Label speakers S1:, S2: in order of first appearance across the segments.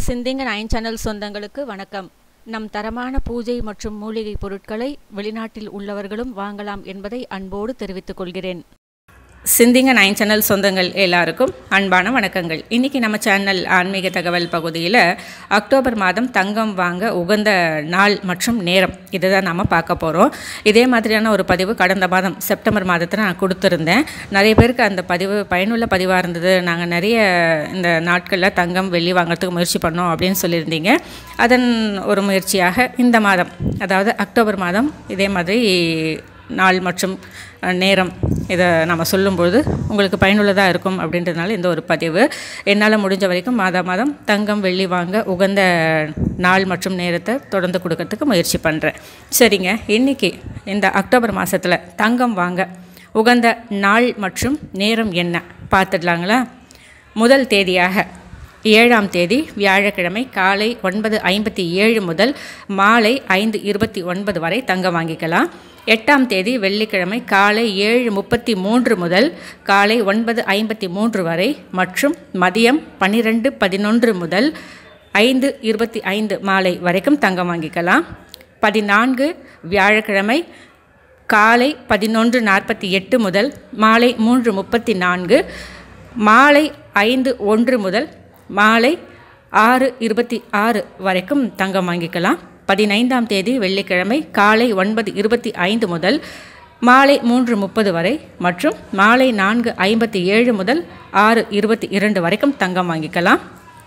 S1: சிந்திங்க nine channel சொந்தங்களுக்கு வணக்கம் நம் தரமான பூஜை மற்றும் மூலிகை பொருட்களை வெளிநாட்டில் உள்ளவர்களும் வாங்கலாம் என்பதை அன்போடு தெரிவித்துக் கொள்கிறேன் சிந்திங்க நைன் சேனல் சொந்தங்கள் எல்லாருக்கும் அன்பான வணக்கங்கள் இன்றைக்கி நம்ம சேனல் ஆன்மீக தகவல் பகுதியில் அக்டோபர் மாதம் தங்கம் வாங்க உகந்த நாள் மற்றும் நேரம் இதை தான் நாம் பார்க்க போகிறோம் இதே மாதிரியான ஒரு பதிவு கடந்த மாதம் செப்டம்பர் மாதத்தில் நான் கொடுத்துருந்தேன் நிறைய பேருக்கு அந்த பதிவு பயனுள்ள பதிவாக இருந்தது நாங்கள் நிறைய இந்த நாட்களில் தங்கம் வெள்ளி வாங்குறதுக்கு முயற்சி பண்ணோம் அப்படின்னு சொல்லியிருந்தீங்க அதன் ஒரு முயற்சியாக இந்த மாதம் அதாவது அக்டோபர் மாதம் இதே மாதிரி நாள் மற்றும் அஹ், நேரம் இதை நம்ம சொல்லும்பொழுது உங்களுக்கு பயனுள்ளதாக இருக்கும் அப்படின்றதுனால இந்த ஒரு பதிவு என்னால் முடிஞ்ச வரைக்கும் மாதா மாதம் தங்கம் வெள்ளி வாங்க உகந்த நாள் மற்றும் நேரத்தை தொடர்ந்து கொடுக்கறதுக்கு முயற்சி பண்ணுறேன் சரிங்க இன்றைக்கி இந்த அக்டோபர் மாதத்தில் தங்கம் வாங்க உகந்த நாள் மற்றும் நேரம் என்ன பார்த்துடலாங்களா முதல் தேதியாக ஏழாம் தேதி வியாழக்கிழமை காலை ஒன்பது ஐம்பத்தி ஏழு முதல் மாலை ஐந்து இருபத்தி ஒன்பது வரை தங்கம் வாங்கிக்கலாம் எட்டாம் தேதி வெள்ளிக்கிழமை காலை ஏழு முப்பத்தி மூன்று முதல் காலை ஒன்பது ஐம்பத்தி மூன்று வரை மற்றும் மதியம் பன்னிரெண்டு பதினொன்று முதல் ஐந்து இருபத்தி ஐந்து மாலை வரைக்கும் தங்கம் வாங்கிக்கலாம் பதினான்கு வியாழக்கிழமை காலை பதினொன்று நாற்பத்தி எட்டு முதல் மாலை மூன்று முப்பத்தி நான்கு மாலை ஐந்து ஒன்று முதல் மாலை ஆறு இருபத்தி ஆறு வரைக்கும் தங்கம் வாங்கிக்கலாம் பதினைந்தாம் தேதி வெள்ளிக்கிழமை காலை ஒன்பது இருபத்தி ஐந்து முதல் மாலை மூன்று முப்பது வரை மற்றும் மாலை நான்கு ஐம்பத்தி ஏழு முதல் ஆறு இருபத்தி இரண்டு வரைக்கும் தங்கம் வாங்கிக்கலாம்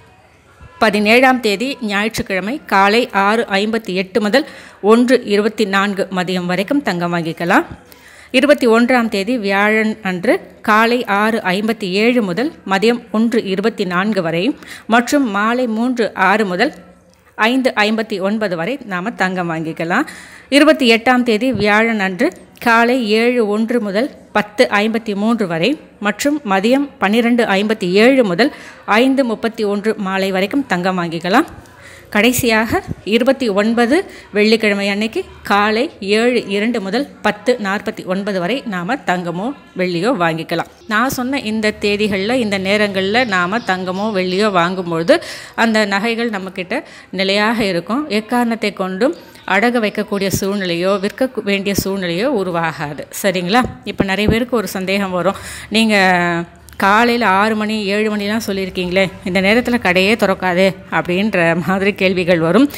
S1: பதினேழாம் தேதி ஞாயிற்றுக்கிழமை காலை ஆறு ஐம்பத்தி எட்டு முதல் ஒன்று இருபத்தி நான்கு மதியம் வரைக்கும் தங்கம் வாங்கிக்கலாம் இருபத்தி ஒன்றாம் தேதி வியாழன் அன்று காலை ஆறு ஐம்பத்தி ஏழு முதல் மதியம் ஒன்று இருபத்தி நான்கு வரை மற்றும் மாலை மூன்று ஆறு முதல் ஐந்து ஐம்பத்தி ஒன்பது வரை நாம் தங்கம் வாங்கிக்கலாம் இருபத்தி எட்டாம் தேதி வியாழன் அன்று காலை ஏழு ஒன்று முதல் பத்து ஐம்பத்தி மூன்று வரை மற்றும் மதியம் பன்னிரெண்டு ஐம்பத்தி ஏழு முதல் ஐந்து முப்பத்தி ஒன்று மாலை வரைக்கும் தங்கம் வாங்கிக்கலாம் கடைசியாக இருபத்தி ஒன்பது வெள்ளிக்கிழமை அன்னைக்கு காலை ஏழு இரண்டு முதல் பத்து நாற்பத்தி ஒன்பது வரை நாம் தங்கமோ வெள்ளியோ வாங்கிக்கலாம் நான் சொன்ன இந்த தேதிகளில் இந்த நேரங்களில் நாம் தங்கமோ வெள்ளியோ வாங்கும்பொழுது அந்த நகைகள் நம்மக்கிட்ட நிலையாக இருக்கும் எக்காரணத்தை கொண்டும் அடக வைக்கக்கூடிய சூழ்நிலையோ விற்க வேண்டிய சூழ்நிலையோ உருவாகாது சரிங்களா இப்போ நிறைய பேருக்கு ஒரு சந்தேகம் வரும் நீங்கள் காலையில் ஆறு மணி ஏழு மணிலாம் சொல்லியிருக்கீங்களே இந்த நேரத்தில் கடையே திறக்காதே அப்படின்ற மாதிரி கேள்விகள் வரும்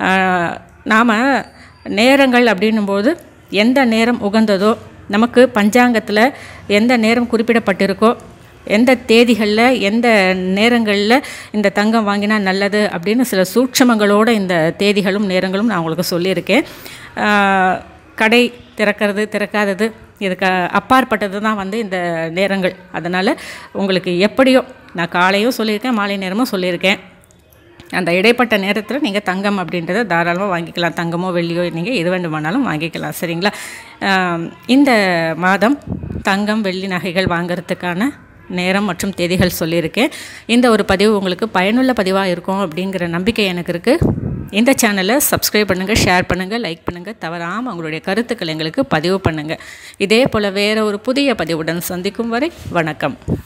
S1: நாம் நேரங்கள் அப்படின்னும்போது எந்த நேரம் உகந்ததோ நமக்கு பஞ்சாங்கத்தில் எந்த நேரம் குறிப்பிடப்பட்டிருக்கோ எந்த தேதிகளில் எந்த நேரங்களில் இந்த தங்கம் வாங்கினா நல்லது அப்படின்னு சில சூட்சமங்களோட இந்த தேதிகளும் நேரங்களும் நான் உங்களுக்கு சொல்லியிருக்கேன் ஆஹ், கடை திறக்கிறது திறக்காதது இதுக்கு அப்பாற்பட்டது தான் வந்து இந்த நேரங்கள் அதனால் உங்களுக்கு எப்படியோ நான் காலையும் சொல்லியிருக்கேன் மாலை நேரமும் சொல்லியிருக்கேன் அந்த இடைப்பட்ட நேரத்தில் நீங்கள் தங்கம் அப்படின்றத தாராளமாக வாங்கிக்கலாம் தங்கமோ வெள்ளியோ நீங்கள் எது வேண்டுமானாலும் வாங்கிக்கலாம் சரிங்களா ஆம், இந்த மாதம் தங்கம் வெள்ளி நகைகள் வாங்குறதுக்கான நேரம் மற்றும் தேதிகள் சொல்லியிருக்கேன் இந்த ஒரு பதிவு உங்களுக்கு பயனுள்ள பதிவாக இருக்கும் அப்படிங்கிற நம்பிக்கை எனக்கு இருக்குது இந்த சேனலை சப்ஸ்கிரைப் பண்ணுங்கள் ஷேர் பண்ணுங்கள் லைக் பண்ணுங்கள் தவறாமல் உங்களுடைய கருத்துக்கள் எங்களுக்கு பதிவு பண்ணுங்கள் இதே போல் வேறு ஒரு புதிய பதிவுடன் சந்திக்கும் வரை வணக்கம்